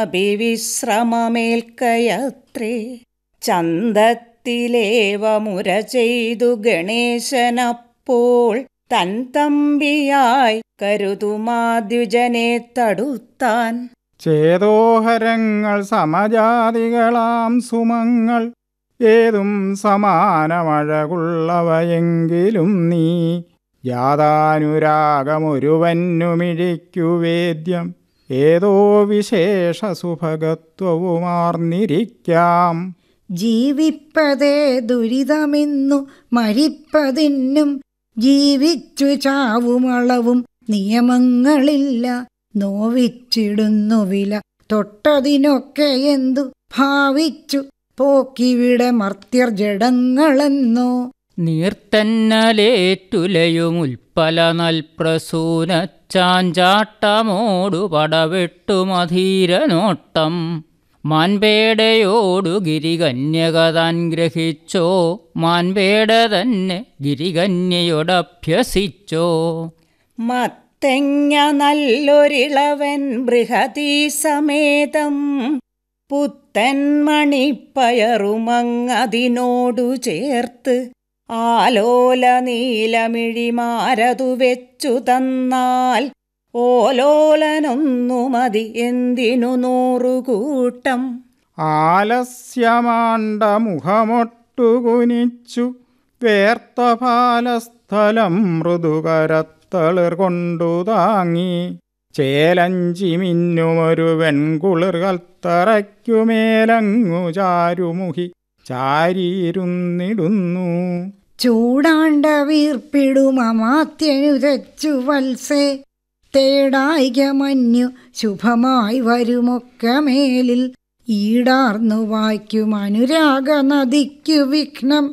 അഭിവിശ്രമമേൽക്കയത്രേ ചന്തത്തിലേവ മുര ചെയ്തു ഗണേശനപ്പോൾ തൻ തമ്പിയായി കരുതുമാദ്യുജനെ തടുത്താൻ ചേതോഹരങ്ങൾ സമജാതികളാം സുമങ്ങൾ ഏതും സമാനമഴകുള്ളവയെങ്കിലും നീ ജാതാനുരാഗമൊരുവന്നുമിഴിക്കു വേദ്യം ഏതോ വിശേഷ സുഭഗത്വവുമാർന്നിരിക്കാം ജീവിപ്പതേ ദുരിതമെന്നു മരിപ്പതിനും ജീവിച്ചു ചാവുമളവും നിയമങ്ങളില്ല നോവിച്ചിടുന്നു വില തൊട്ടതിനൊക്കെ എന്തു ഭാവിച്ചു പോക്കിവിടെ മർത്യർ ജഡങ്ങളെന്നോ നീർത്തന്നലേറ്റുലയുമുൽപ്പല നൽപ്രസൂന ചാഞ്ചാട്ടമോടു പടവെട്ടുമധീരനോട്ടം മാൻപേടയോടു ഗിരികന്യകതാൻ ഗ്രഹിച്ചോ മാൻപേട തന്നെ ഗിരികന്യയോടഭ്യസിച്ചോ മത്തെങ്ങ നല്ലൊരിളവൻ ബൃഹതീ സമേതം പുത്തൻ മണിപ്പയറുമങ്ങതിനോടു ചേർത്ത് ആലോല നീലമിഴിമാരതു വെച്ചു തന്നാൽ ഓലോലനൊന്നു മതി എന്തിനു നൂറുകൂട്ടം ആലസ്യമാണ്ട മുഖമൊട്ടുകുനിച്ചു വേർത്ത പാലസ്ഥലം മൃദുകരത്തളിർ കൊണ്ടു താങ്ങി ചേലഞ്ചി മിന്നുമൊരു വെൺകുളിർ കൽത്തറയ്ക്കുമേലങ്ങു ചാരുമുഖി ചാരിയിരുന്നിടുന്നു ചൂടാണ്ട വീർപ്പിടുമമാത്യനു തെച്ചു വത്സേ തേടായിക മഞ്ഞു ശുഭമായി വരുമൊക്കെ മേലിൽ ഈടാർന്നു വായിക്കും അനുരാഗ നദിക്കു വിഘ്നം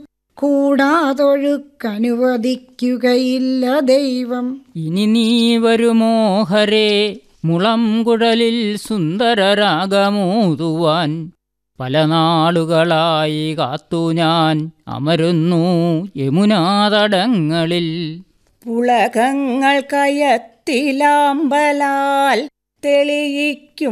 കൂടാതൊഴുക്കനുവദിക്കുകയില്ല ദൈവം ഇനി നീ വരുമോ ഹരേ മുളം കുഴലിൽ സുന്ദരരാഗമൂതുവാൻ പല നാളുകളായി കാത്തു ഞാൻ അമരുന്നു യമുനാതടങ്ങളിൽ പുളകങ്ങൾ കയത്തിലാമ്പലാൽ തെളിയിക്കും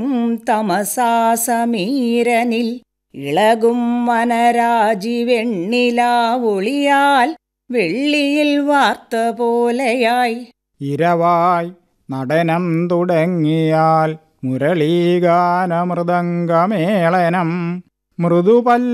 തമസാസമീരനിൽ ഇളകും വനരാജി വെണ്ണിലാവൊളിയാൽ വെള്ളിയിൽ വാർത്ത പോലെയായി ഇരവായി നടനം തുടങ്ങിയാൽ മുരളീഗാനമൃദംഗമേളനം മൃദുപല്ല